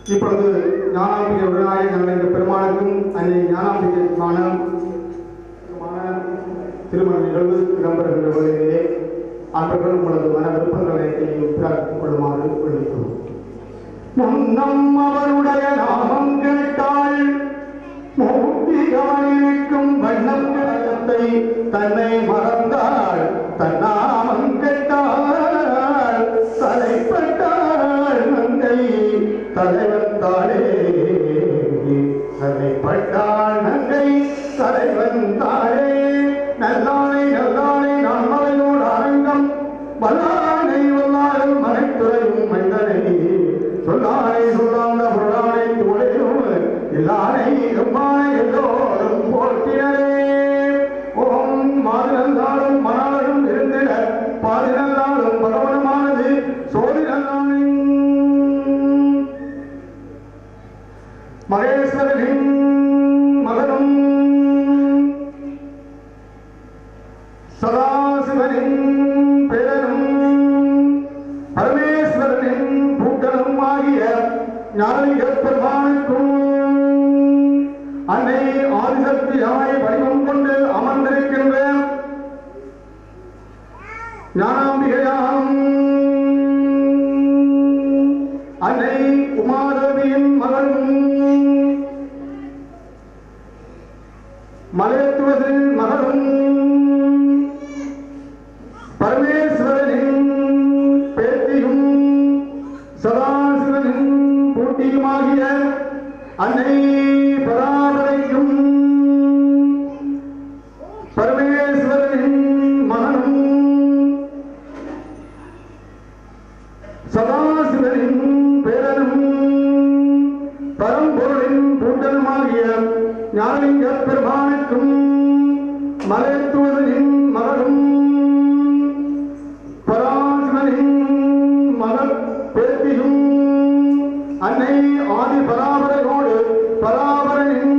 இப்பொழுது ஞானாம்பிகை விநாயகர் என்ற பெருமானுக்கும் அன்னை ஞானாம்பிகைக்கான திருமண நிகழ்வு இடம்பெறுகின்ற வேளையிலே அன்பர்கள் உங்களது மன விருப்பங்களை பிரார்த்தித்துக் கொள்ளுமாறு வேண்டுகிறோம் முன்னம் அவருடைய நாமம் கேட்டாள் மூர்த்தி கவனிக்கும் வண்ணம் கிழக்கத்தை தன்னை மறந்தாள் தன்னாமம் கேட்டாள் தலைப்பட்டாள் நங்கை தலைவந்தாளே தலைப்பட்டாள் நங்கை தலைவந்தாளே நல்லானை நல்லானை நான் மலையோடு அரங்கம் வல்லானை வல்லாரும் மனைத்துறையும் மன்னனை சொல்லானை சொல்லாத பொருளானை துளையும் எல்லானை எம்மானை எல்லோரும் போற்றினரே ஓம் மாதிரந்தாலும் மணாலும் இருந்திட பாதிரந்தாலும் பகவனமானது சோதிரந்தானின் மகேஸ்வரனின் மகனும் சதாசிவனின் பேரனும் பரமேஸ்வரனின் பூட்டனும் ஆகிய ஞானலிங்க பெருமானுக்கும் அன்னை ஆதிசக்தியாய் வடிவம் கொண்டு அமர்ந்திருக்கின்ற ஞானாம்பிகையாம் அன்னை உமாதேவியின் மகனும் மலையத்துவதின் மகனும் பரமேஸ்வரனின் பேத்தியும் சதாசிவனின் பூட்டியுமாகிய அன்னை பராபரைக்கும் பரமேஸ்வரனின் மகனும் சதாசிவனின் பேரனும் பரம்பொருளின் பூட்டனுமாகிய ஞானலிங்க பெருமானுக்கும் மலையத்துவதனின் மகளும் பராசிவனின் மகள் பேத்தியும் அன்னை ஆதி பராபரையோடு பராபரனின்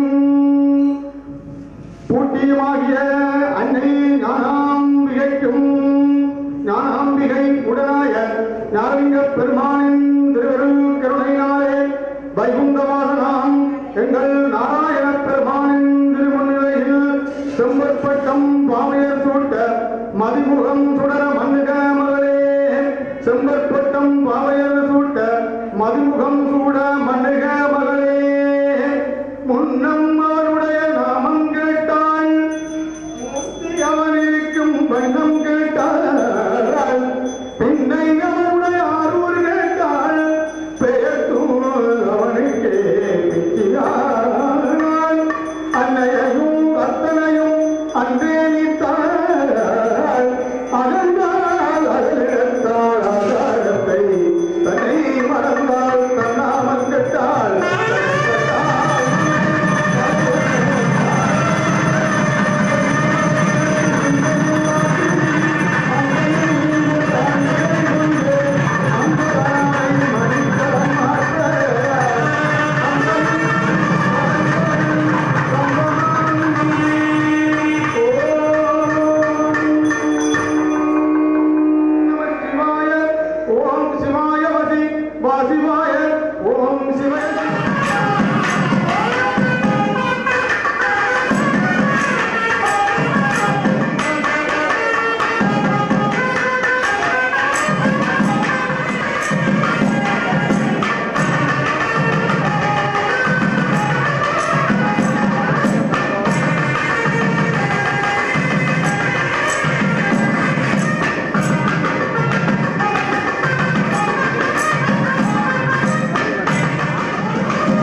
பூட்டியுமாகிய அன்னை ஞானாம்பிகைக்கும் ஞானாம்பிகை உடனாய ஞானலிங்க பெருமானின் திருவருள் கருணையினாலே வைகுந்தவாசனாம் எங்கள் நாராயண பெருமானின் திருமுன்னிலையில் செம்பற்பட்டம் பாமையர் சூட்ட மதிமுகம் சுடர மன்னுக மகளே செம்பற்பட்டம் பாமையர் சூட்ட மதிமுகம் சூட மன்னுக மகளே முன்னம் அவருடைய நாமம் கேட்டாள் மூர்த்தி அவனிருக்கும் வண்ணம் கேட்டாள் பின்னை அவனுடைய ஆரூர் கேட்டாள் பெயர்த்தும் அவனுக்கே பிச்சினாள் அன்னையையும் அத்தனையும் அன்றே நீத்தாள் அகன்றாள் அகலிடத்தாள் ஆதாரத்தை தன்னை மறந்தாள் தன்னாமல் கெட்டாள் சிவாய ஓம் சிவாய வசி வாசிவாய ஓம் சிவாய ஆ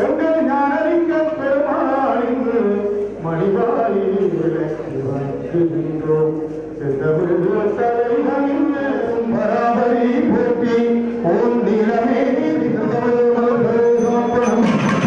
எங்கள் ஞானலிங்க பெருமாளின் மணிவாயில் விளக்கி வருகின்றோம் செந்தமிழ் தலைகளின் பராபரி போற்றி ஓம் நீளமே தமிழ் மலர்கள் சமர்ப்பணம்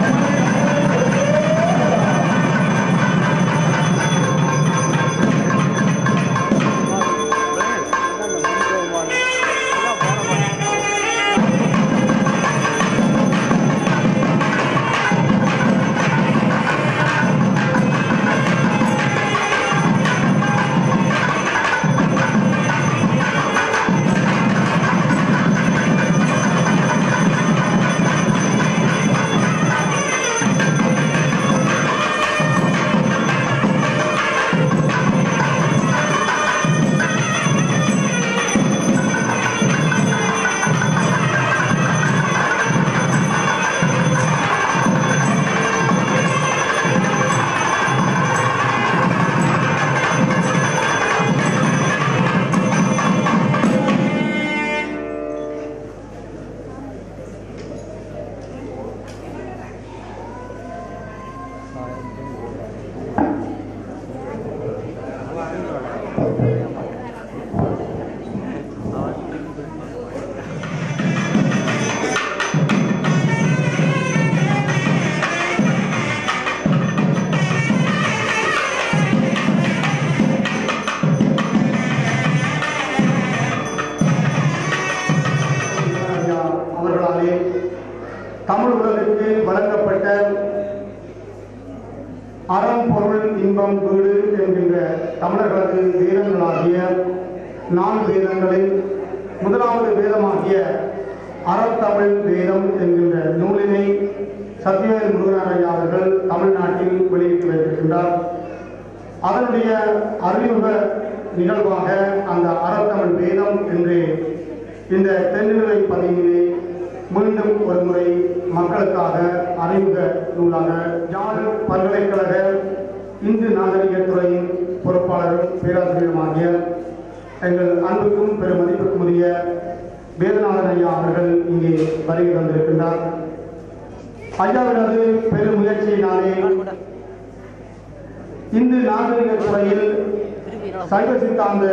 ஐயா அவர்களாலே தமிழ் உலகிற்கு வழங்கப்பட்ட அறம் பொருள் இன்பம் வீடு என்கின்ற தமிழர்களது வேதங்களாகிய நான்கு வேதங்களில் முதலாவது வேதமாகிய அறத்தமிழ் வேதம் என்கின்ற நூலினை சத்யவேல் முருகனார் ஐயா அவர்கள் தமிழ்நாட்டில் வெளியிட்டு வைத்திருக்கின்றார் அதனுடைய அறிமுக நிகழ்வாக அந்த அறத்தமிழ் வேதம் என்று இந்த தென்னிலுவை பதிவிலே மீண்டும் ஒரு முறை மக்களுக்காக அறிமுக நூலாக யாழ் பல்கலைக்கழக இந்து நாகரிகத் துறையின் பொறுப்பாளரும் பேராசிரியருமாகிய எங்கள் அன்புக்கும் பெருமதிப்புக்கும் உரிய வேதநாதன் ஐயா அவர்கள் இங்கே வருகை தந்திருக்கின்றார் ஐயாவினது பெரும் முயற்சியினாலே இந்து நாகரிக துறையில் சைவ சித்தாந்த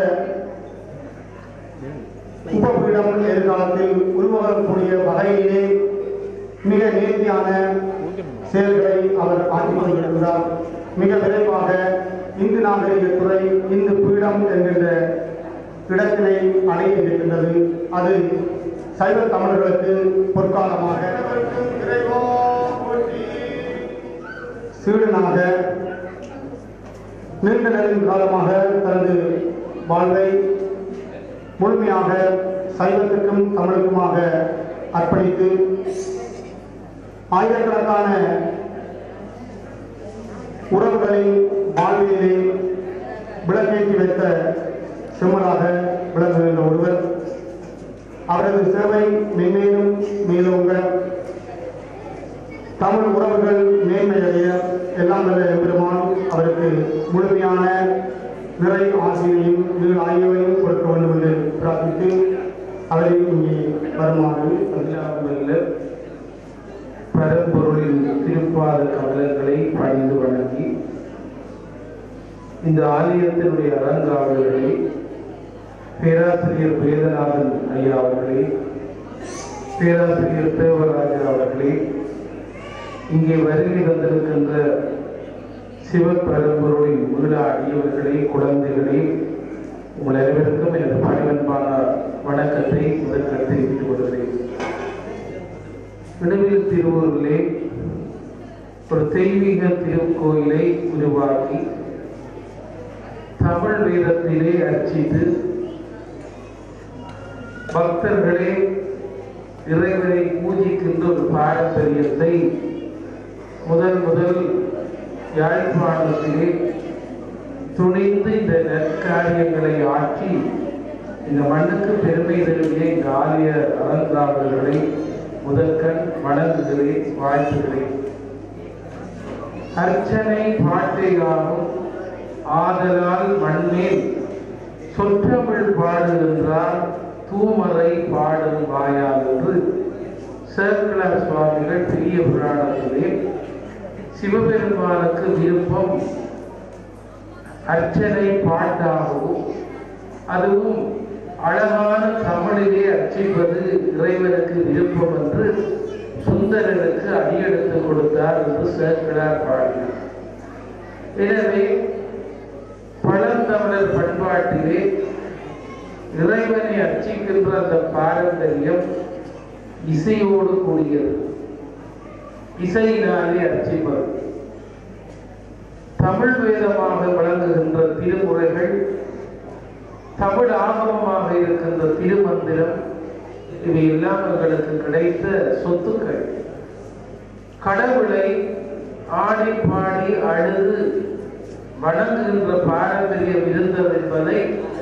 உபபீடம் எதிர்காலத்தில் உருவாகக்கூடிய வகையிலே மிக நேர்த்தியான செயல்களை அவர் ஆற்றிக் கொண்டிருக்கிறார் மிக விரைவாக இந்து நாகரிக துறை இந்து பீடம் என்கின்ற இடத்தினை அடைய இருக்கின்றது அது சைவ தமிழர்களுக்கு பொற்காலமாக சீடனாக நீண்ட நெடுங்காலமாக தனது வாழ்வை முழுமையாக சைவத்திற்கும் தமிழுக்குமாக அர்ப்பணித்து ஆயிரக்கணக்கான உறவுகளின் வாழ்விலே விளக்கேற்றி வைத்த செம்மலாக விளங்குகின்ற ஒருவர் அவரது சேவை மென்மேலும் மேலோங்க தமிழ் உறவுகள் மேன்மையடைய எல்லாம் வல்ல எம்பெருமான் அவருக்கு முழுமையான நிறை ஆசிரியையும் நீள் ஆகியவையும் கொடுக்க வேண்டும் என்று பிரார்த்தித்து அவரை இங்கே வருமாறு அல்லாமல்ல பரம்பொருளின் திருப்பாத கமலங்களை பணிந்து வணங்கி இந்த ஆலயத்தினுடைய அலங்காவலர்களை பேராசிரியர் வேதநாதன் ஐயா அவர்களே பேராசிரியர் தேவராஜா அவர்களே இங்கே வருகை வந்திருக்கின்ற சிவப்பரம்பொருளின் உள்ள அடியவர்களே குழந்தைகளே உங்கள் அனைவருக்கும் எனது பணிவன்பான வணக்கத்தை முதற்கண் தெரிவித்துக் கொள்கிறேன் விடுவில் திருவூரிலே ஒரு தெய்வீக திருக்கோயிலை உருவாக்கி தமிழ் வேதத்திலே அர்ச்சித்து பக்தர்களே இறைவனை பூஜிக்கின்ற ஒரு பாரம்பரியத்தை முதல் முதல் யாழ்ப்பாணத்திலே துணிந்து இந்த நற்காரியங்களை ஆற்றி இந்த மண்ணுக்கு பெருமை தருகிற இந்த ஆலய அலங்காவலர்களை முதற்கண் வணங்குகிறேன் வாழ்த்துகிறேன் அர்ச்சனை பாட்டையாகும் ஆதலால் மண்மேல் சொற்றமிழ் பாடுகின்றார் தூமறை பாடும் வாயால் என்று சேக்கலார் சுவாமிகள் பெரிய புராணத்திலே சிவபெருமானுக்கு விருப்பம் அர்ச்சனை பாட்டாகவும் அதுவும் அழகான தமிழிலே அர்ச்சிப்பது இறைவனுக்கு விருப்பம் என்று சுந்தரனுக்கு அடியெடுத்து கொடுத்தார் என்று சேக்கலார் பாடினார் எனவே பழந்தமிழர் பண்பாட்டிலே இறைவனை அர்ச்சிக்கின்ற அந்த பாரம்பரியம் இசையோடு கூடியது இசையினாலே அர்ச்சிப்பது தமிழ் வேதமாக விளங்குகின்ற திருமுறைகள் தமிழ் ஆகமமாக இருக்கின்ற திருமந்திரம் இவை எல்லாம் எங்களுக்கு கிடைத்த சொத்துக்கள் கடவுளை ஆடி பாடி அழுது வணங்குகின்ற பாரம்பரியம் இருந்தது என்பதை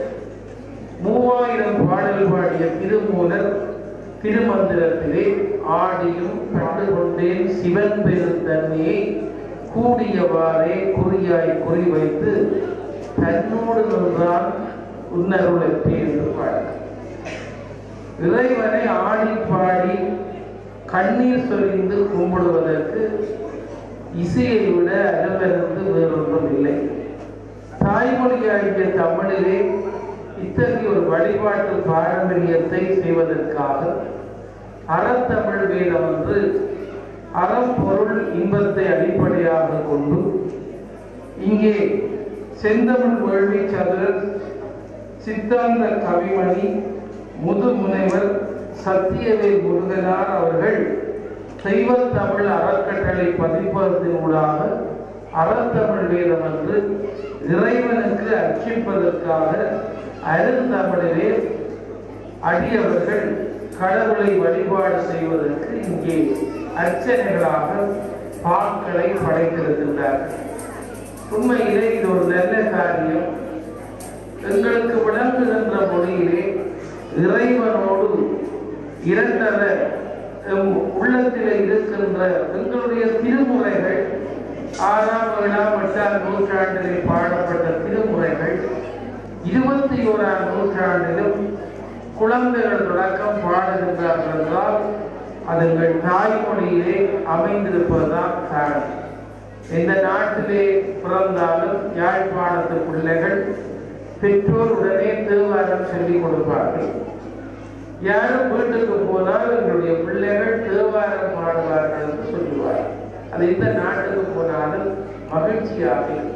மூவாயிரம் பாடல் பாடிய திருமூலர் திருமந்திரத்திலே ஆடியும் கண்டு கொண்டேன் சிவன் பெருந்தன்மையை கூடியவாறே குறியாய் குறிவைத்து தன்னோடு நின்றான் உன்னருளற்றே என்று பாடினார் இறைவனை ஆடி பாடி கண்ணீர் சொரிந்து கும்பிடுவதற்கு இசையை விட அகமிருந்து வேறொன்றும் இல்லை தாய்மொழியாகிய தமிழிலே இத்தகைய ஒரு வழிபாட்டு பாரம்பரியத்தை செய்வதற்காக அறத்தமிழ் வேதம் என்று அறம் பொருள் இன்பத்தை அடிப்படையாக கொண்டு இங்கே செந்தமிழ் வேள்வி சதுரர் சித்தாந்த கவிமணி முதுமுனைவர் சத்தியவேல் முருகனார் அவர்கள் தெய்வத்தமிழ் அறக்கட்டளை பதிப்பதனூடாக அறத்தமிழ் வேதம் என்று இறைவனுக்கு அர்ச்சிப்பதற்காக அருந்தமிழிலே அடியவர்கள் கடவுளை வழிபாடு செய்வதற்கு இங்கே அர்ச்சனைகளாக பாக்களை படைத்திருக்கின்றார்கள் உண்மையிலே இது ஒரு நல்ல காரியம் எங்களுக்கு விளங்குகின்ற மொழியிலே இறைவனோடு இரண்டர எம் உள்ளத்திலே இருக்கின்ற எங்களுடைய திருமுறைகள் ஆறாம் ஏழாம் எட்டாம் நூற்றாண்டிலே பாடப்பட்ட திருமுறைகள் இருபத்தி ஓராம் நூற்றாண்டிலும் குழந்தைகள் தொடக்கம் பாடுகின்றார்கள் என்றால் அது எங்கள் தாய்மொழியிலே அமைந்திருப்பதுதான் காரணம் எந்த நாட்டிலே பிறந்தாலும் யாழ்ப்பாணத்து பிள்ளைகள் பெற்றோர் உடனே தேவாரம் சொல்லிக் கொடுப்பார்கள் யாரும் வீட்டுக்கு போனால் எங்களுடைய பிள்ளைகள் தேவாரம் பாடுவார்கள் என்று சொல்லுவார் அது எந்த நாட்டுக்கு போனாலும் மகிழ்ச்சியாக இருக்கும்.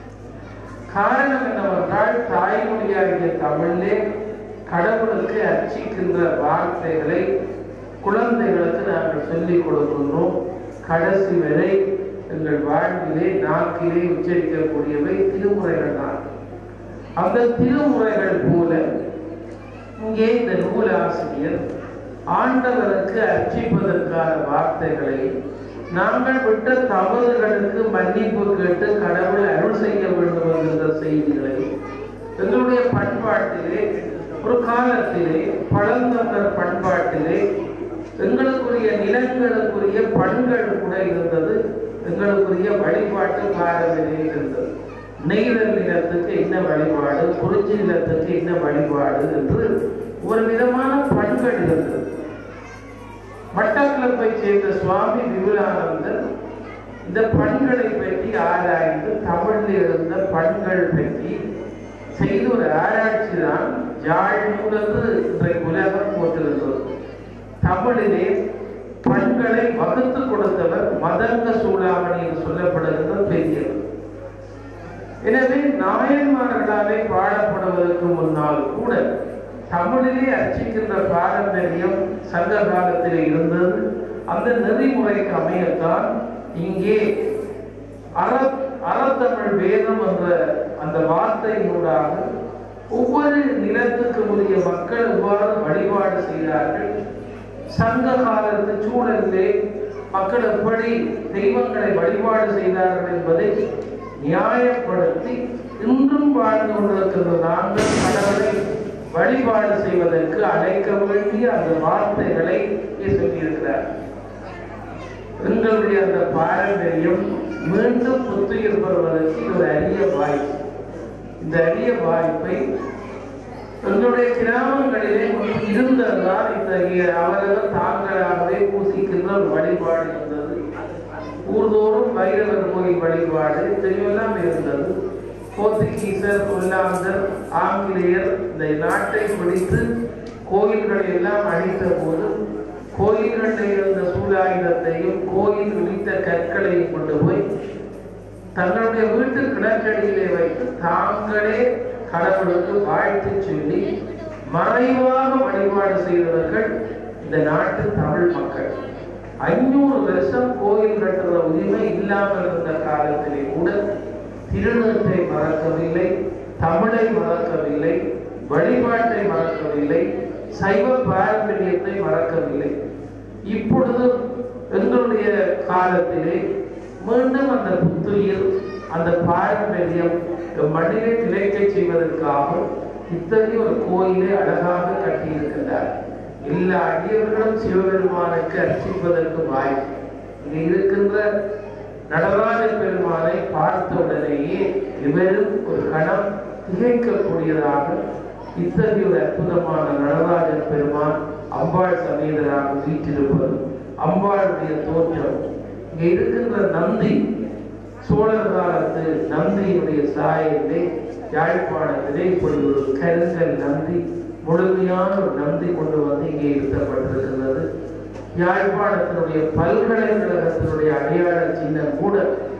காரணம் என்னவென்றால் தாய்மொழியாகிய தமிழிலே கடவுளுக்கு அர்ச்சிக்கின்ற வார்த்தைகளை குழந்தைகளுக்கு நாங்கள் சொல்லிக் கொடுக்கின்றோம் கடைசி வரை எங்கள் வாழ்விலே நாக்கிலே உச்சரிக்கக்கூடியவை திருமுறைகள் தான் அந்த திருமுறைகள் போல இங்கே இந்த நூலாசிரியர் ஆண்டவருக்கு அர்ச்சிப்பதற்கான வார்த்தைகளை நாங்கள் விட்ட தவறுகளுக்கு மன்னிப்பு கேட்டு கடவுள் அருள் செய்ய வேண்டும் என்கின்ற செய்திகளை எங்களுடைய பண்பாட்டிலே ஒரு காலத்திலே பழந்தமிழர் பண்பாட்டிலே எங்களுக்குரிய நிலங்களுக்குரிய பண்கள் கூட இருந்தது எங்களுக்குரிய வழிபாட்டு பாரம்பரியம் இருந்தது நெய்தல் நிலத்துக்கு என்ன வழிபாடு குறிஞ்சி நிலத்துக்கு என்ன வழிபாடு என்று ஒரு விதமான பண்கள் இருந்தது மட்டக்களப்பை சேர்ந்த சுவாமி விபுலானந்தர் இந்த பண்களை பற்றி ஆராய்ந்து தமிழில் இருந்த பண்கள் பற்றி செய்த ஒரு ஆராய்ச்சி தான் யாழ் நூலென்று இன்றைக்கு உலகம் போட்டிருந்தது தமிழிலே பண்களை வகுத்து கொடுத்தவர் மதங்க சூடாமணி என்று சொல்லப்படுகின்ற பெரியவர் எனவே நாயன்மார்களாலே பாடப்படுவதற்கு முன்னால் கூட தமிழிலே அர்ச்சிக்கின்ற பாரம்பரியம் சங்க காலத்திலே இருந்தது அந்த நெறிமுறைக்கு அமையத்தான் இங்கே அற அறத்தமிழ் வேதம் என்ற அந்த வார்த்தையினூடாக ஒவ்வொரு நிலத்துக்கு உரிய மக்கள் எவ்வாறு வழிபாடு செய்தார்கள் சங்க காலத்து சூழலிலே மக்கள் எப்படி தெய்வங்களை வழிபாடு செய்தார்கள் என்பதை நியாயப்படுத்தி இன்றும் வாழ்ந்து கொண்டிருக்கின்ற நாங்கள் கடவுளை வழிபாடு செய்வதற்கு அழைக்க வேண்டிய அந்த வார்த்தைகளை இங்கே சொல்லியிருக்கிறார் எங்களுடைய அந்த பாரம்பரியம் மீண்டும் புத்துயிர் பெறுவதற்கு இது ஒரு அரிய வாய்ப்பு இந்த அரிய வாய்ப்பை எங்களுடைய கிராமங்களிலே முன்பு இருந்ததுதான் இத்தகைய அவர்கள் தாங்களாகவே பூசிக்கின்ற ஒரு வழிபாடு இருந்தது ஊர்தோறும் பைரவர் கோயில் வழிபாடு தெளிவெல்லாம் இருந்தது போர்த்துகீசர் ஒல்லாந்தர் ஆங்கிலேயர் இந்த நாட்டை பிடித்து கோயில்களை எல்லாம் அழித்த போது கோயில்களில் இருந்த சூலாயுதத்தையும் கோயில் உள்ளிட்ட கற்களையும் கொண்டு போய் தங்களுடைய வீட்டு கிணற்றடியிலே வைத்து தாங்களே கடவுளுக்கு வாழ்த்து சொல்லி மறைவாக வழிபாடு செய்தவர்கள் இந்த நாட்டு தமிழ் மக்கள் ஐநூறு வருஷம் கோயில் கட்டுற உரிமை இல்லாமல் இருந்த காலத்திலே கூட திருநீற்றை மறக்கவில்லை தமிழை மறக்கவில்லை வழிபாட்டை மறக்கவில்லை சைவ பாரம்பரியத்தை மறக்கவில்லை இப்பொழுது எங்களுடைய காலத்திலே மீண்டும் அந்த புத்துயிர் அந்த பாரம்பரியம் மண்ணிலே நிலைக்க செய்வதற்காக இத்தகைய ஒரு கோயிலை அழகாக கட்டியிருக்கின்றார் எல்லா அடியவர்களும் சிவபெருமானுக்கு அர்ச்சிப்பதற்கு வாய்ப்பு இங்கே இருக்கின்ற நடராஜ பெருமானை பார்த்த உடனேயே இவரும் ஒரு கணம் திகைக்கக்கூடியதாக இத்தகைய ஒரு அற்புதமான நடராஜ பெருமான் அம்பாள் சமேதராக வீற்றிருப்பது அம்பாளுடைய தோற்றம் இங்கே இருக்கின்ற நந்தி சோழர் காலத்து நந்தியினுடைய சாயலிலே யாழ்ப்பாணத்திலே இப்படி ஒரு கருங்கல் நந்தி முழுமையான ஒரு நந்தி கொண்டு வந்து இங்கே இருத்தப்பட்டிருக்கிறது யாழ்ப்பாணத்தினுடைய பல்கலைக்கழகத்தினுடைய அடையாள சின்னம் கூட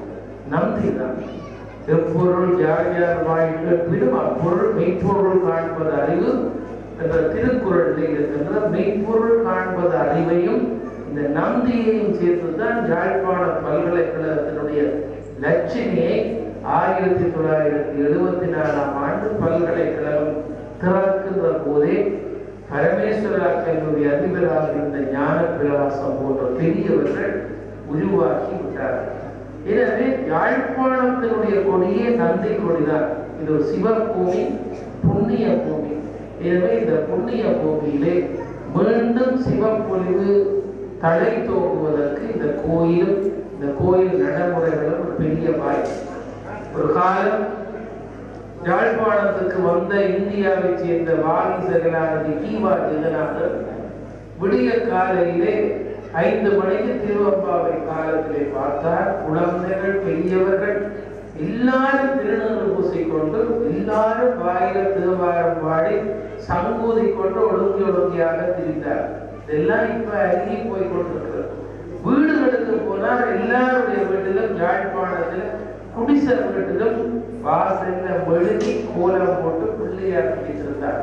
நந்தி தான் எப்பொருள் யார் யார் வாய்ப்பு பிடும் அப்பொருள் மெய்ப்பொருள் காண்பது அறிவு என்ற திருக்குறளில் இருக்கின்ற மெய்ப்பொருள் காண்பது அறிவையும் இந்த நந்தியையும் சேர்த்துதான் யாழ்ப்பாண பல்கலைக்கழகத்தினுடைய லட்சுமியை ஆயிரத்தி தொள்ளாயிரத்தி எழுபத்தி நாலாம் ஆண்டு பல்கலைக்கழகம் திறக்கின்ற போதே பரமேஸ்வரா கல்லூரி அதிபராக இருந்த ஞான பிரகாசம் போன்ற பெரியவர்கள் உருவாக்கி விட்டார்கள் எனவே யாழ்ப்பாணத்தினுடைய கொடியே நந்தி கொடிதான் இது ஒரு சிவபூமி புண்ணிய பூமி எனவே இந்த புண்ணிய பூமியிலே மீண்டும் சிவப்பொழிவு தலை தோங்குவதற்கு இந்த கோயிலும் இந்த கோயில் நடைமுறைகளும் ஒரு பெரிய வாய்ப்பு ஒரு காலம் யாழ்ப்பாணத்துக்கு வந்த இந்தியாவை சேர்ந்த வாரிசர்களானது கீவா ஜெகநாதர் விடிய காலையிலே ஐந்து மணிக்கு திருவம்பாவை காலத்திலே பார்த்தார் குழந்தைகள் பெரியவர்கள் எல்லாரும் திருநூறு பூசிக்கொண்டு எல்லாரும் வாயில திருவாரம் பாடி சங்கூதி கொண்டு ஒழுங்கி ஒழுங்கியாக திரிந்தார் இதெல்லாம் இப்ப அருகி போய் கொண்டிருக்கிறது வீடுகளுக்கு போனால் எல்லாருடைய வீட்டிலும் யாழ்ப்பாணத்தில் குடிசை வீட்டிலும் வாசல்ல மெழுகி கோலம் போட்டு பிள்ளையார் வைத்திருந்தார்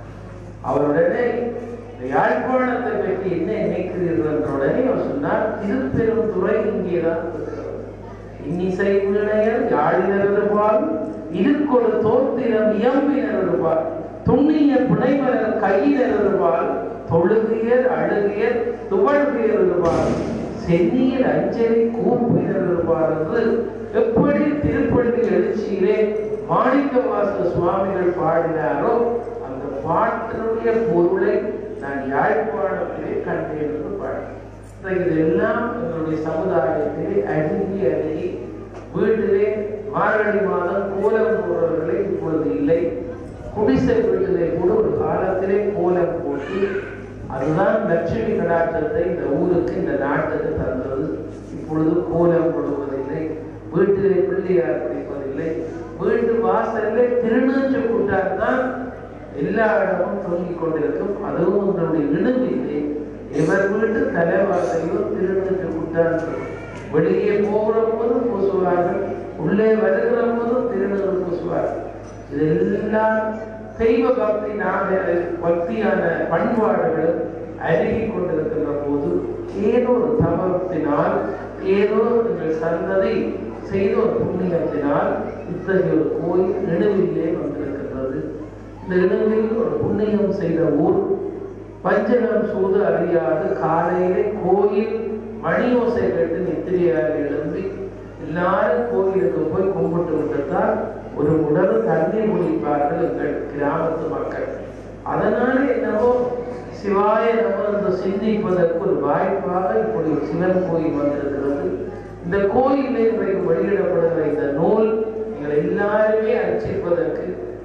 அவருடனே இந்த யாழ்ப்பாணத்தை பற்றி என்ன நினைக்கிறீர்கள் என்ற உடனே அவர் சொன்னார் திருப்பெருந்துறை இங்கேதான் இருக்கிறது இன்னிசை வீணையர் யாழினருபால் இருக்கொரு தோத்திரம் இயம்பினருபால் துண்ணிய புனைமலர் கையினருபால் தொழுகியர் அழுகியர் துவழ்கியர் இருப்பார் சென்னியில் அஞ்சலி கூப்பினர் இருப்பார் என்று எப்படி திருப்பள்ளி எழுச்சியிலே மாணிக்கவாச சுவாமிகள் பாடினாரோ அந்த பாட்டினுடைய பொருளை நான் யாழ்ப்பாணத்திலே கண்டேன் என்று பாடினேன் இதெல்லாம் எங்களுடைய சமுதாயத்திலே அருகி அருகி வீட்டிலே மார்கழி மாதம் கோலம் போடுறவர்களே இப்பொழுது இல்லை குடிசை வீட்டிலே கூட ஒரு காலத்திலே கோலம் போட்டு அதுதான் லட்சுமி கடாட்சத்தை இந்த ஊருக்கு இந்த நாட்டுக்கு தந்தது இப்பொழுது கோலம் போடுவதில்லை வீட்டிலே பிள்ளையார் பிடிப்பதில்லை வீட்டு வாசல்ல திருநூற்று கூட்டார் தான் எல்லா இடமும் தொங்கிக் கொண்டிருக்கும் அதுவும் உங்களுடைய இடுமில்லை இவர் வீட்டு தலைவாசையும் திருநூற்று கூட்டார் வெளியே போகிற போதும் பூசுவார்கள் உள்ளே வருகிற போதும் திருநூறு பூசுவார்கள் இதெல்லாம் தெய்வ பக்தி நாம பக்தியான பண்பாடுகள் அருகி கொண்டிருக்கின்ற போது ஏதோ ஒரு தபத்தினால் ஏதோ எங்கள் சந்ததி செய்த ஒரு புண்ணியத்தினால் இத்தகைய ஒரு கோயில் நெடுவிலே வந்திருக்கின்றது இந்த இடுவில் ஒரு புண்ணியம் செய்த ஊர் பஞ்சனம் சூது அறியாது காலையிலே கோயில் மணியோசை கேட்டு நித்திரையாக எழும்பி எல்லாரும் கோயிலுக்கு போய் கும்பிட்டு விட்டுத்தான் ஒரு உடல் தண்ணி குடிப்பார்கள் எங்கள் கிராமத்து மக்கள் அதனால என்னவோ சிவாய நம்ம என்று சிந்திப்பதற்கு ஒரு வாய்ப்பாக இப்படி ஒரு சிவன் கோயில் வந்திருக்கிறது இந்த கோயிலில் இன்றைக்கு வெளியிடப்படுகிற இந்த நூல் எங்களை எல்லாருமே அர்ச்சிப்பதற்கு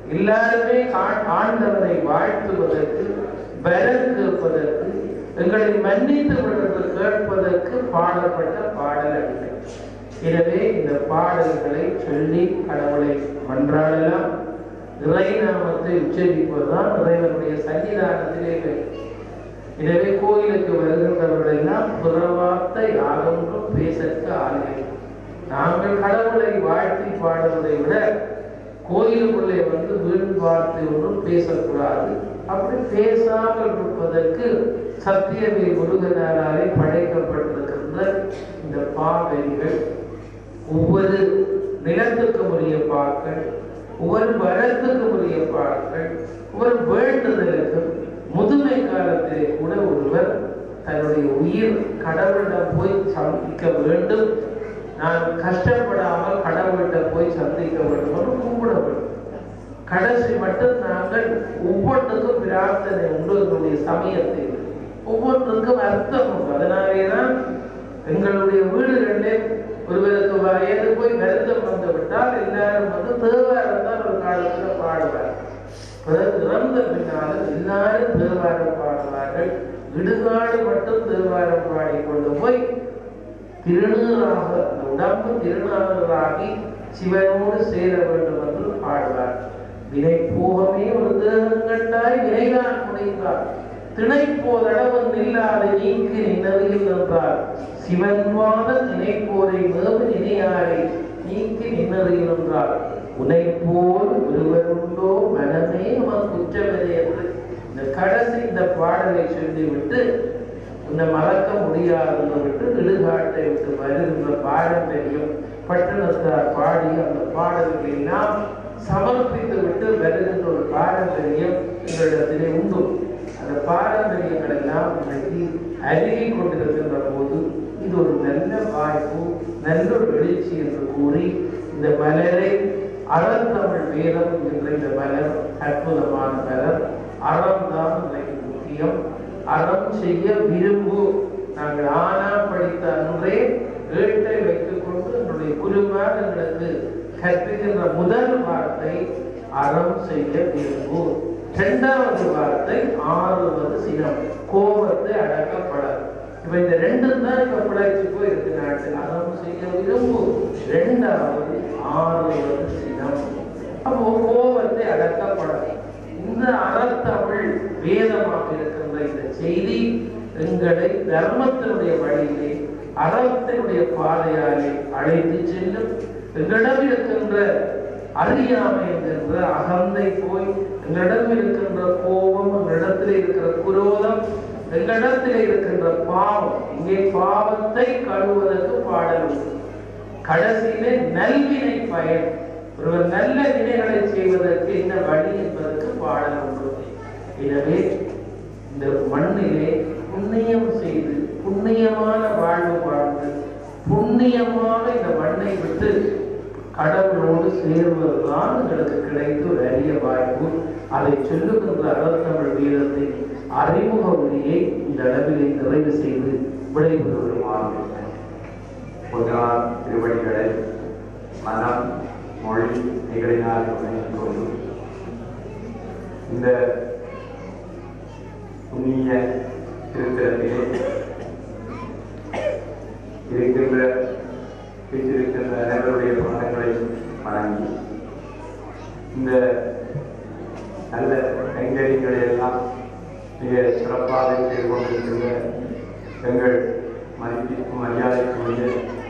எல்லாருமே ஆ- ஆண்டவரை வாழ்த்துவதற்கு பலன் கேட்பதற்கு எங்களை மன்னித்து விடுறது கேட்பதற்கு பாடப்பட்ட பாடல் அடிமை எனவே இந்த பாடல்களை சொல்லி கடவுளை மன்றாடலாம் இறை நாமத்தை உச்சரிப்பதுதான் இறைவனுடைய சன்னிதானத்திலே வேண்டும். எனவே கோயிலுக்கு வருகின்றவர்கள் எல்லாம் புறவார்த்தை யாதொன்றும் பேசற்க ஆலை நாங்கள் கடவுளை வாழ்த்தி பாடுவதை விட கோயிலுக்குள்ளே வந்து வீண் வார்த்தை ஒன்றும் பேசக்கூடாது அப்படி பேசாமல் இருப்பதற்கு சத்தியமே முருகனாலே படைக்கப்பட்டிருக்கின்ற இந்த பாவெறிகள் ஒவ்வொரு நிலத்துக்கும் உரிய பாக்கள் ஒவ்வொரு வரத்துக்கும் உரிய பாக்கள் ஒவ்வொரு வேண்டுதலுக்கும் முதுமை காலத்திலே கூட ஒருவர் தன்னுடைய உயிர் கடவுளிடம் போய் சந்திக்க வேண்டும் நான் கஷ்டப்படாமல் கடவுள்கிட்ட போய் சந்திக்க வேண்டும் என்று கும்பிட வேண்டும் கடைசி மட்டும் நாங்கள் ஒவ்வொன்றுக்கும் பிரார்த்தனை உண்டு எங்களுடைய சமயத்தில் ஒவ்வொன்றுக்கும் அர்த்தம் உண்டு அதனாலேதான் எங்களுடைய வீடுகளிலே ஒருவருக்கு வயது போய் வருத்தம் வந்து விட்டால் எல்லாரும் வந்து தேவாரம் தான் ஒரு காலத்துல பாடுவார் பிறகு இறந்த பின்னாலும் எல்லாரும் தேவாரம் பாடுவார்கள் இடுகாடு மட்டும் தேவாரம் பாடிக்கொண்டு போய் திருநீராக அந்த உடம்பு திருநாளாகி சிவனோடு சேர வேண்டும் என்று பாடுவார் வினை போகமே ஒரு தேகம் கண்டாய் வினைதான் முனைந்தார் திணை போதளவன் நில்லாத நீக்கு நின்னதில் நின்றார் சிவன்வாத நினைப்போரை மேவு நினையாரை நீக்கி நின்னதில் நின்றார் உனை போல் ஒருவருண்டோ மனமே அவன் குற்றவரே என்று இந்த கடைசி இந்த பாடலை சொல்லிவிட்டு உன்னை மறக்க முடியாதுன்னு விட்டு இடுகாட்டை விட்டு வருகின்ற பாரம்பரியம் பட்டணத்தார் பாடி அந்த பாடல்களை எல்லாம் சமர்ப்பித்து விட்டு வருகின்ற ஒரு பாரம்பரியம் எங்களிடத்திலே உண்டு அந்த பாரம்பரியங்கள் எல்லாம் இன்னைக்கு அருகி கொண்டிருக்கின்ற போது இது ஒரு நல்ல வாய்ப்பு நல்ல ஒரு எழுச்சி என்று கூறி இந்த மலரை அறந்தமிழ் வேதம் என்ற இந்த மலர் அற்புதமான மலர் அறம் தான் இன்னைக்கு முக்கியம் அறம் செய்ய விரும்பு நாங்கள் ஆனா படித்த அன்றே ஏட்டை வைத்துக் கொண்டு என்னுடைய குருமார் எங்களுக்கு கற்பிக்கின்ற முதல் வார்த்தை அறம் செய்ய விரும்பு இரண்டாவது வார்த்தை ஆறுவது சினம் கோபத்தை அடக்கப்படாது இப்ப இந்த ரெண்டும் தான் இப்ப பிழைச்சு போய் இருக்கு நாட்டில் அறம் செய்ய விரும்பு இரண்டாவது ஆறுவது சினம் அப்போ கோபத்தை அடக்கப்படாது இந்த அறத்தமிழ் வேதமாக இருக்கின்ற இந்த செய்தி எங்களை தர்மத்தினுடைய வழியிலே அறத்தினுடைய பாதையாலே அழைத்து செல்லும் எங்களிடம் இருக்கின்ற அறியாமை என்கின்ற அகந்தை போய் எங்களிடம் இருக்கின்ற கோபம் எங்களிடத்தில் இருக்கிற குரோதம் எங்களிடத்தில் இருக்கின்ற பாவம் இங்கே பாவத்தை கழுவதற்கு பாடல் உண்டு கடைசியிலே நல்வினை பயன் ஒருவர் நல்ல வினைகளை செய்வதற்கு என்ன வழி என்பதற்கு பாடல் உண்டு எனவே இந்த மண்ணிலே புண்ணியம் செய்து புண்ணியமான வாழ்வு வாழ்ந்து புண்ணியமாக இந்த மண்ணை விட்டு கடவுளோடு சேர்வதுதான் எங்களுக்கு கிடைத்த ஒரு அரிய வாய்ப்பு அதை சொல்லுகின்ற அறத்தமிழ் வீரத்தின் அறிமுக உரையை இந்த அளவிலே நிறைவு செய்து விடைபெறுவருமாறு பொதுவான திருவடிகளை மனம் மொழி நிகழினால் இணைத்துக் கொண்டு இந்த புண்ணிய திருத்தலத்திலே இருக்கின்ற வீட்டிருக்கின்ற அனைவருடைய பாடங்களை வணங்கி இந்த நல்ல கைங்கரியங்களை எல்லாம் மிக சிறப்பாக செய்து கொண்டிருக்கின்ற எங்கள் மதிப்பிற்கும் மரியாதைக்குரிய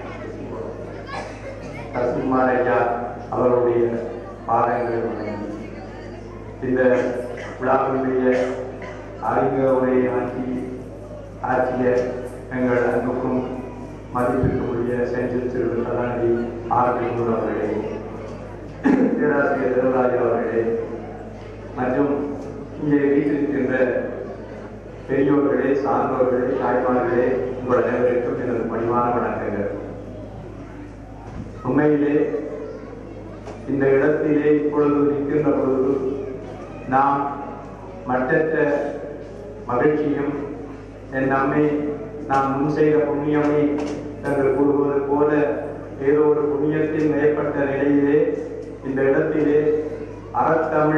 நரசிம்மார் ஐயா அவருடைய பாதங்களை வணங்கி இந்த விழாவினுடைய அறிமுக உரையை ஆட்சி ஆட்சிய எங்கள் அன்புக்கும் மதிப்பிற்கும் உரிய செஞ்சில் திரு கலாநிதி ஆர்பிகூர் அவர்களே பேராசிரியர் தேவராஜ் அவர்களே மற்றும் இங்கே வீட்டிருக்கின்ற பெரியோர்களே சார்ந்தோர்களே தாய்மார்களே உங்கள் அனைவருக்கும் எனது பணிவான வணக்கங்கள் உண்மையிலே இந்த இடத்திலே இப்பொழுது நிற்கின்ற பொழுது நாம் மற்றற்ற மகிழ்ச்சியும் என் நம்மை நாம் முன் செய்த புண்ணியமே என்று கூறுவது போல ஏதோ ஒரு புண்ணியத்தில் மேற்பட்ட நிலையிலே இந்த இடத்திலே அறத்தமிழ்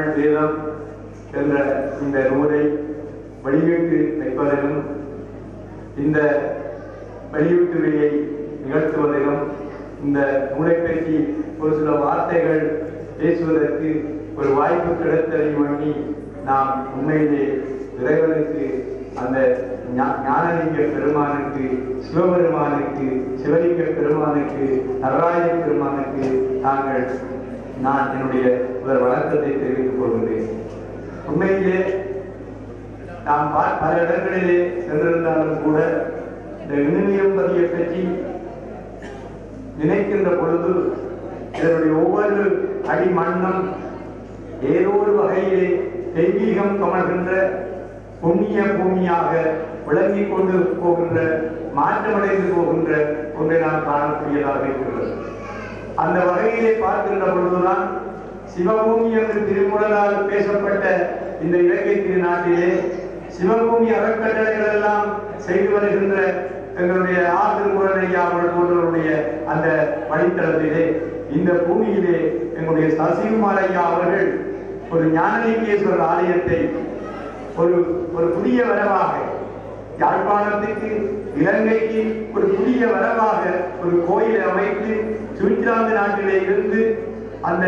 வெளியீட்டு வைப்பதிலும் இந்த வெளியீட்டுரையை நிகழ்த்துவதிலும் இந்த நூலை பற்றி ஒரு சில வார்த்தைகள் பேசுவதற்கு ஒரு வாய்ப்பு கிடைத்ததை பண்ணி நாம் உண்மையிலே இறைவனுக்கு அந்த ஞா- ஞானலிங்க பெருமானுக்கு சிவபெருமானுக்கு சிவலிங்க பெருமானுக்கு நடராஜ பெருமானுக்கு நாங்கள் நான் என்னுடைய முதல் வணக்கத்தை தெரிவித்துக் கொள்கிறேன் உண்மையிலே நாம் பா- பல இடங்களிலே சென்றிருந்தாலும் கூட இந்த இணையம்பதியை பற்றி நினைக்கின்ற பொழுது இதனுடைய ஒவ்வொரு அடி மண்ணும் ஏதோ ஒரு வகையிலே தெய்வீகம் கமழ்கின்ற புண்ணிய பூமியாக விளங்கிக் கொண்டு போகின்ற மாற்றமடைந்து போகின்ற ஒன்றை நாம் காணக்கூடியதாக இருக்கிறது அந்த வகையிலே பார்க்கின்ற பொழுதுதான் சிவபூமி என்று திருமுறையால் பேசப்பட்ட இந்த இலங்கை திருநாட்டிலே சிவபூமி அறக்கட்டளைகள் எல்லாம் செய்து வருகின்ற எங்களுடைய ஆசிரியர் ஐயா அவர்கள் போன்றவருடைய அந்த வழித்தளத்திலே இந்த பூமியிலே எங்களுடைய சசிகுமார் ஐயா அவர்கள் ஒரு ஞானலிங்கேஸ்வரர் ஆலயத்தை ஒரு ஒரு புதிய வரவாக யாழ்ப்பாணத்துக்கு இலங்கைக்கு ஒரு புதிய வரவாக ஒரு கோயிலை அமைத்து சுவிட்சர்லாந்து நாட்டிலே இருந்து அந்த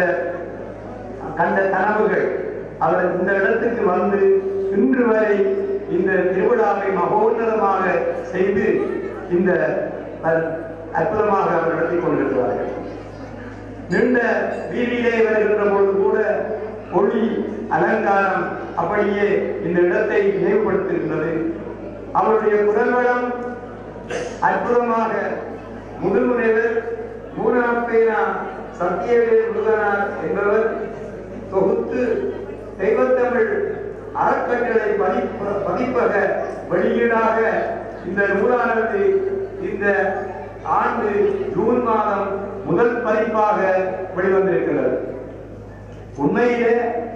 கண்ட கனவுகள் அவர் இந்த இடத்துக்கு வந்து இன்று வரை இந்த திருவிழாவை மகோன்னதமாக செய்து இந்த அஹ், அற்புதமாக அவர் நடத்தி கொண்டிருக்கிறார்கள் நீண்ட வீதியிலே வருகின்ற பொழுது கூட ஒளி அலங்காரம் அப்படியே இந்த இடத்தை நினைவுபடுத்துகின்றது அவருடைய குரல்வளம் அற்புதமாக முதுமுனைவர் மூணாப்பேனா சத்தியவேல் முருகனார் என்பவர் தொகுத்து தெய்வத்தமிழ் அறக்கட்டளை பதிப்ப பதிப்பக வெளியீடாக இந்த நூலானது இந்த ஆண்டு ஜூன் மாதம் முதல் பதிப்பாக வெளிவந்திருக்கிறது உண்மையிலே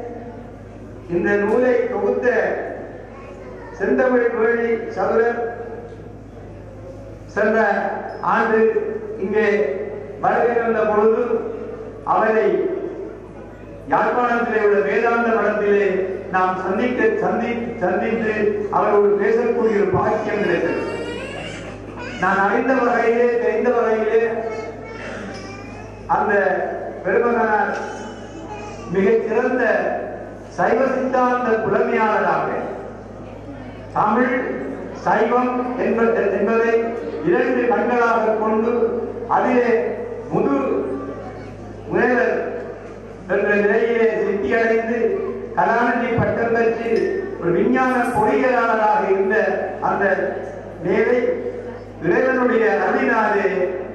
இந்த நூலை தொகுத்த செந்தமிழ் வேளி சதுரர் சென்ற ஆண்டு இங்கே வருகை தந்த பொழுது அவரை யாழ்ப்பாணத்திலே உள்ள வேதாந்த மடத்திலே நாம் சந்திக்க சந்தி சந்தித்து அவரோடு பேசக்கூடிய ஒரு பாக்கியம் கிடைத்தது நான் அறிந்த வகையிலே தெரிந்த வகையிலே அந்த பெருமகனார் மிகச் சிறந்த சைவ சித்தாந்த புலமையாளராக தமிழ் சைவம் என்ப- என்பதை இரண்டு கண்களாக கொண்டு அதிலே முது முனைவர் என்ற நிலையிலே சித்தியடைந்து கலாநிதி பட்டம் பெற்று ஒரு விஞ்ஞான பொறியியலாளராக இருந்த அந்த மேலை இறைவனுடைய அருளினாலே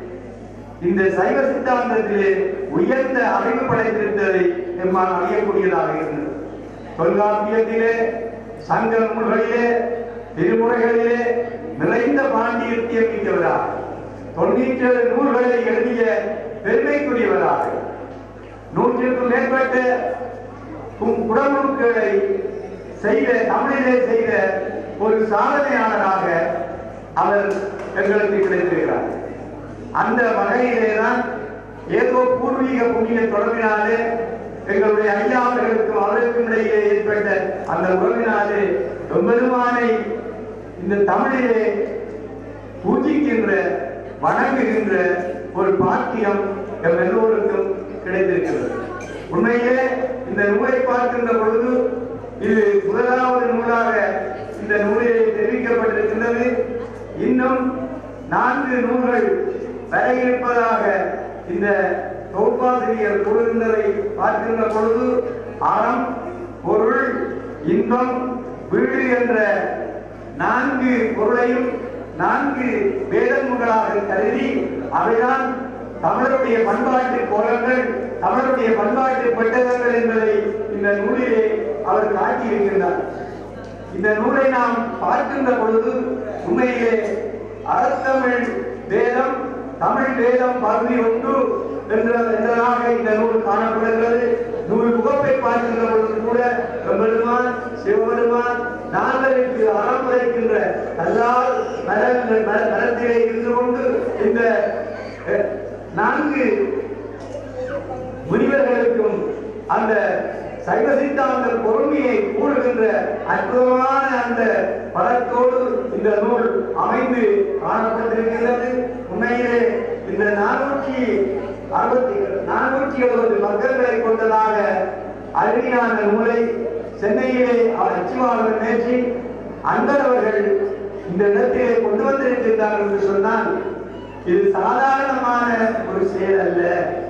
இந்த சைவ சித்தாந்தத்திலே உயர்ந்த அறிவு படைத்திருந்ததை நம்மால் அறியக்கூடியதாக இருந்தது தொல்காப்பியத்திலே சங்க நூல்களிலே திருமுறைகளிலே நிறைந்த பாண்டியத்தியம் மிக்கவராக தொண்ணூற்றி ஏழு நூல்களை எழுதிய பெருமைக்குரியவராக நூற்றுக்கும் மேற்பட்ட கும்- குடமுழுக்குகளை செய்த தமிழிலே செய்த ஒரு சாதனையாளராக அவர் எங்களுக்கு கிடைத்திருக்கிறார் அந்த வகையிலே தான் ஏதோ பூர்வீக புண்ணிய தொடர்பினாலே எங்களுடைய ஐயா அவர்களுக்கும் அவருக்கும் இடையே ஏற்பட்ட அந்த உறவினாலே பெருமானை இந்த தமிழிலே பூஜிக்கின்ற வணங்குகின்ற ஒரு பாக்கியம் எம் எல்லோருக்கும் கிடைத்திருக்கிறது உண்மையிலே இந்த நூலை பார்க்கின்ற பொழுது இது முதலாவது நூலாக இந்த நூலிலே தெரிவிக்கப்பட்டிருக்கின்றது இன்னும் நான்கு நூல்கள் வர இருப்பதாக இந்த தொகுப்பாசிரியர் கூறுகின்றதை பார்க்கின்ற பொழுது அறம் பொருள் இன்பம் வீடு என்ற நான்கு பொருளையும் நான்கு வேதங்களாக கருதி அவைதான் தமிழருடைய பண்பாட்டு கோலங்கள் தமிழருடைய பண்பாட்டு பெட்டகங்கள் என்பதை இந்த நூலிலே அவர் காட்டியிருக்கின்றார் இந்த நூலை நாம் பார்க்கின்ற பொழுது உண்மையிலே அறத்தமிழ் வேதம் தமிழ் வேதம் பகுதி ஒன்று என்ற என்றதாக இந்த நூல் காணப்படுகிறது நூல் முகப்பை பார்க்கின்ற பொழுது கூட பெருமான் சிவபெருமான் நால்வருக்கு அறம் உரைக்கின்ற கல்லால் மரங்கள் மர- மரத்திலே இருந்து கொண்டு இந்த அஹ், நான்கு முனிவர்களுக்கும் அந்த சைவ சித்தாந்த பொறுமையை கூறுகின்ற அற்புதமான அந்த படத்தோடு இந்த நூல் அமைந்து காணப்பட்டிருக்கிறது உண்மையிலே இந்த நானூற்றி அறுபத்தி நானூற்றி எழுபது பக்கங்களை கொண்டதாக அருமையான நூலை சென்னையிலே அவர் அச்சுவாளர் நேற்றி அன்பரவர்கள் இந்த இடத்திலே கொண்டு வந்திருக்கின்றார் என்று சொன்னால் இது சாதாரணமான ஒரு செயல் அல்ல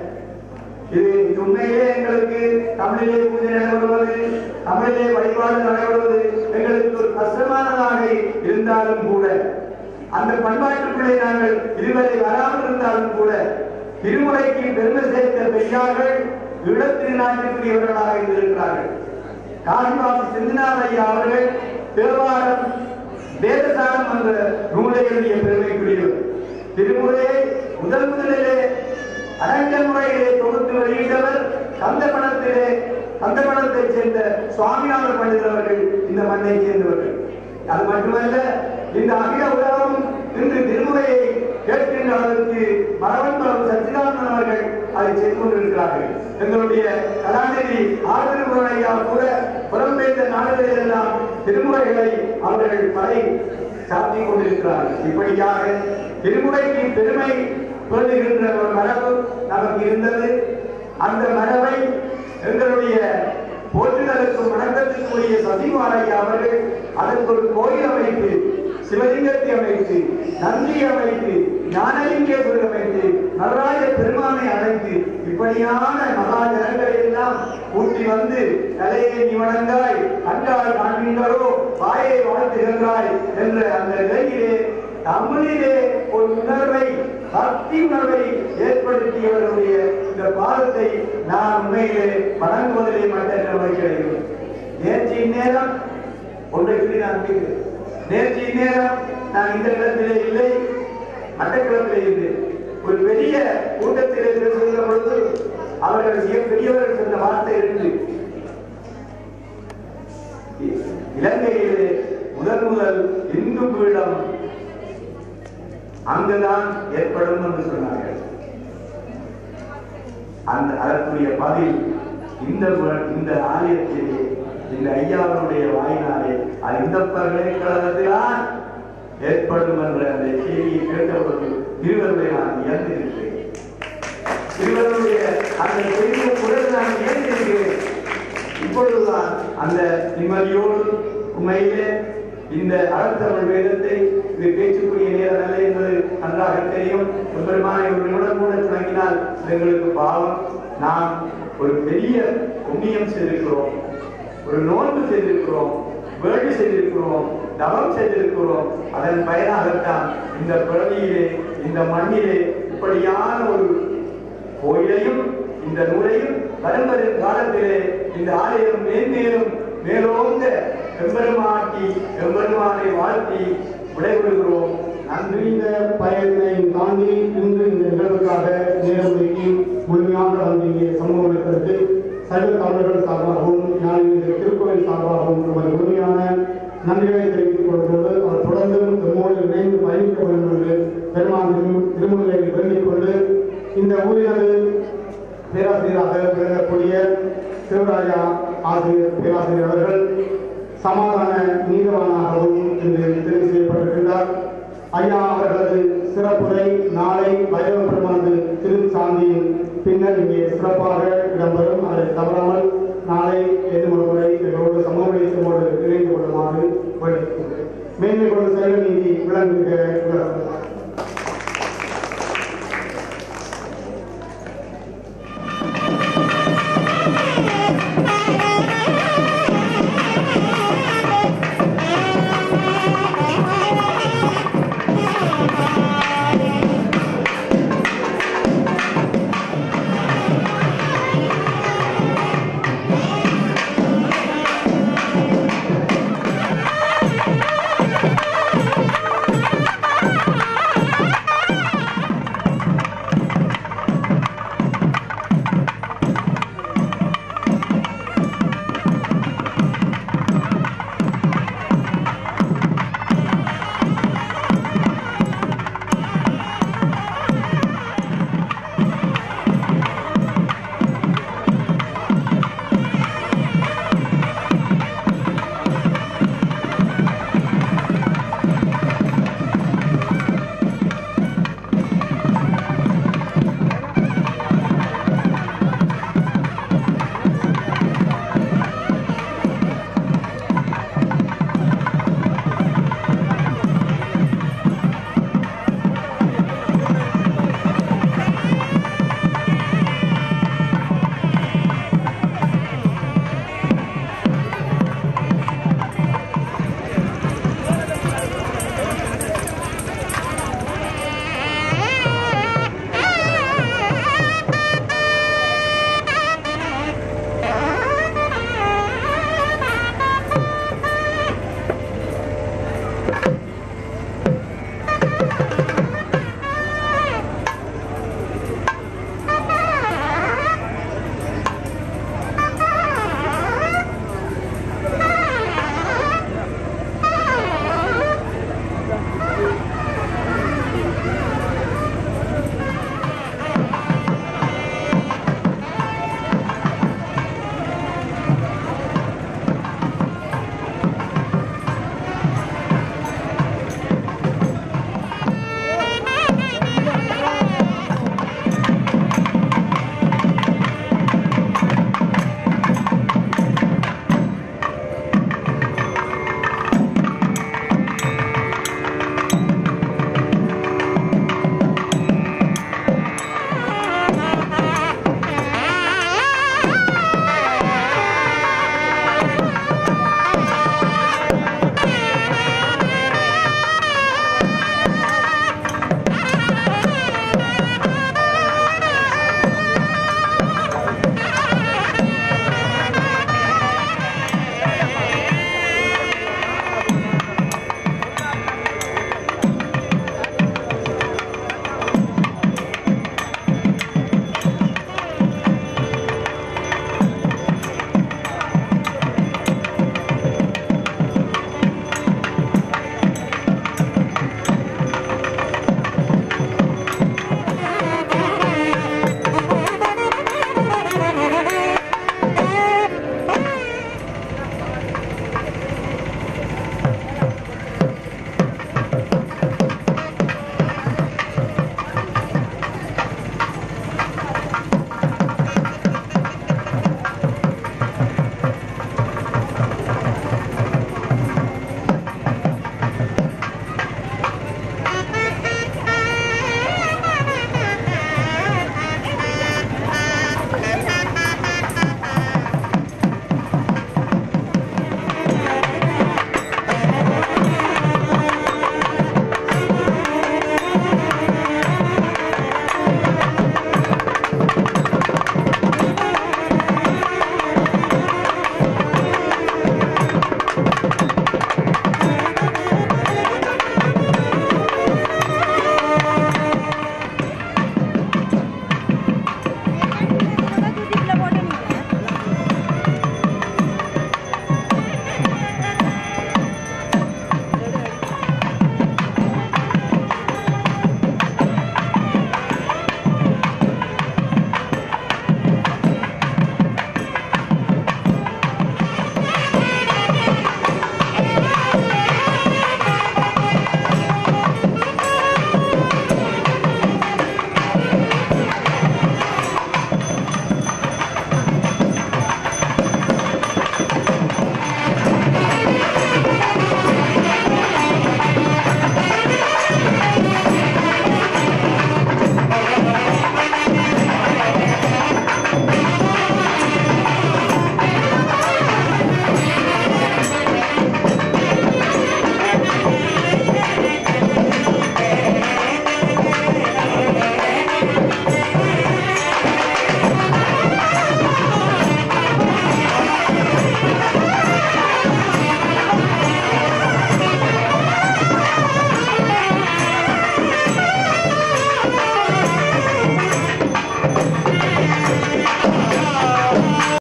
இது இது உண்மையிலே எங்களுக்கு தமிழிலே பூஜை நடைபெறுவது தமிழிலே வழிபாடு நடைபெறுவது எங்களுக்கு ஒரு கஷ்டமானதாக இருந்தாலும் கூட அந்த பண்பாட்டுக்குள்ளே நாங்கள் இதுவரை வராமல் இருந்தாலும் கூட திருமுறைக்கு பெருமை சேர்த்த பெரியார்கள் ஈழத்திரு நாட்டிற்குரியவர்களாக இருந்திருக்கிறார்கள் காசிவாசி செந்தினார் ஐயா அவர்கள் தேவாரம் வேதசாரம் என்ற நூலை எழுதிய பெருமைக்குரியவர் திருமுறையை முதல் முதலிலே அரங்க முறையிலே தொகுத்து வெளியிட்டவர் கந்தமணத்திலே கந்தமணத்தைச் சேர்ந்த சுவாமிநாதர் பண்டிதர் அவர்கள் இந்த மண்ணை சேர்ந்தவர்கள் அது மட்டுமல்ல இந்த அகில உலகம் இன்று திருமுறையை கேட்கின்ற அளவுக்கு மரவன்பலம் சச்சிதானந்தன் அவர்கள் அதை செய்து கொண்டிருக்கிறார்கள் எங்களுடைய கலாநிதி ஆதரவு ஐயா கூட புறம்பெயர்ந்த நாடுகளில் எல்லாம் திருமுறைகளை அவர்கள் படை சாத்திக் கொண்டிருக்கிறார்கள் இப்படியாக திருமுறைக்கு பெருமை பெறுகின்ற ஒரு மரபு நமக்கு இருந்தது அந்த மரபை எங்களுடைய போற்றுதலுக்கும் வணக்கத்துக்குரிய சசிமாலையா அவர்கள் அதற்கு ஒரு கோயில் அமைத்து சிவலிங்கத்தை அமைத்து நந்தி அமைத்து ஞானலிங்கேஸ்வரர் அமைத்து நடராஜ பெருமானை அழைத்து இப்படியான மகா ஜனங்களை எல்லாம் கூட்டி வந்து தலையை நீ வணங்காய் கண்டால் காண்கின்றோ வாயை வாழ்த்துகின்றாய் என்ற அந்த நிலையிலே தமிழிலே ஒரு உணர்வை பக்தி உணர்வை ஏற்படுத்தியவருடைய இந்த பாதத்தை நான் உண்மையிலே வணங்குவதிலே மற்ற வைக்கிறேன் நேற்று இந்நேரம் ஒன்றை சொல்லி நான் கேட்கிறேன் நேற்று இந்நேரம் நான் இந்த இடத்திலே இல்லை மட்டக்களத்திலே இருந்தேன் ஒரு பெரிய கூட்டத்திலே பேசுகிற பொழுது அவர்கள் மிக பெரியவர்கள் சொன்ன வார்த்தை இருந்து இலங்கையிலே முதல் முதல் இந்து பீடம் அங்குதான் ஏற்படும் என்று சொன்னார்கள் அந்த அதற்குரிய பதில் இந்த வ- இந்த ஆலயத்திலே இந்த ஐயாவுடைய வாயினாலே அது இந்த பல்கலைக்கழகத்தில்தான் ஏற்படும் என்ற அந்த செய்தியை கேட்டபோது இருவருடைய நான் இழந்திருக்கிறேன் இருவருடைய அந்த செய்தியை குரல் நான் இழந்திருக்கிறேன் இப்பொழுதுதான் அந்த நிம்மதியோடு உண்மையிலே இந்த அறத்தமிழ் வேதத்தை இது பேச்சுக்குரிய நேரம் அல்ல என்பது நன்றாக தெரியும் பெருமானை ஒரு நிமிடம் கூட தொடங்கினால் இது எங்களுக்கு பாவம் நாம் ஒரு பெரிய புண்ணியம் செய்திருக்கிறோம் ஒரு நோன்பு செய்திருக்கிறோம் வேள்வி செய்திருக்கிறோம் தவம் செய்திருக்கிறோம் அதன் பயனாகத்தான் இந்த பிறவியிலே இந்த மண்ணிலே இப்படியான ஒரு கோயிலையும் இந்த நூலையும் வரும் வரும் காலத்திலே இந்த ஆலயம் மேன்மேலும் மேலோங்க எம்பெருமாட்டி எம்பெருமானை வாழ்த்தி விடைபெறுகிறோம் நன்றி இந்த பயனை தாண்டி இன்று இந்த நிகழ்வுக்காக நேரம் ஒதுக்கி முழுமையாக வந்து இங்கே சமூகத்திற்கு சைவ தமிழர்கள் சார்பாகவும் நான் இந்த திருக்கோயில் சார்பாகவும் நமது முழுமையான நன்றிகளை தெரிவித்துக் கொள்கிறது அவர் தொடர்ந்து நம்மோடு இணைந்து பயணிக்க வேண்டும் என்று பெருமான் திரு- திருமுறையை வேண்டிக் கொண்டு இந்த ஊரினது பேராசிரியராக விளங்கக்கூடிய சிவராஜா ஆசிரியர் பேராசிரியர் அவர்கள் சமாதான நீதவானாகவும் இன்று தெரிவு செய்யப்பட்டிருக்கின்றார் ஐயா அவர்களது சிறப்புரை நாளை வைரவ பெருமானது திரு சாந்தியின் பின்னர் இங்கே சிறப்பாக இடம்பெறும் அதை தவறாமல்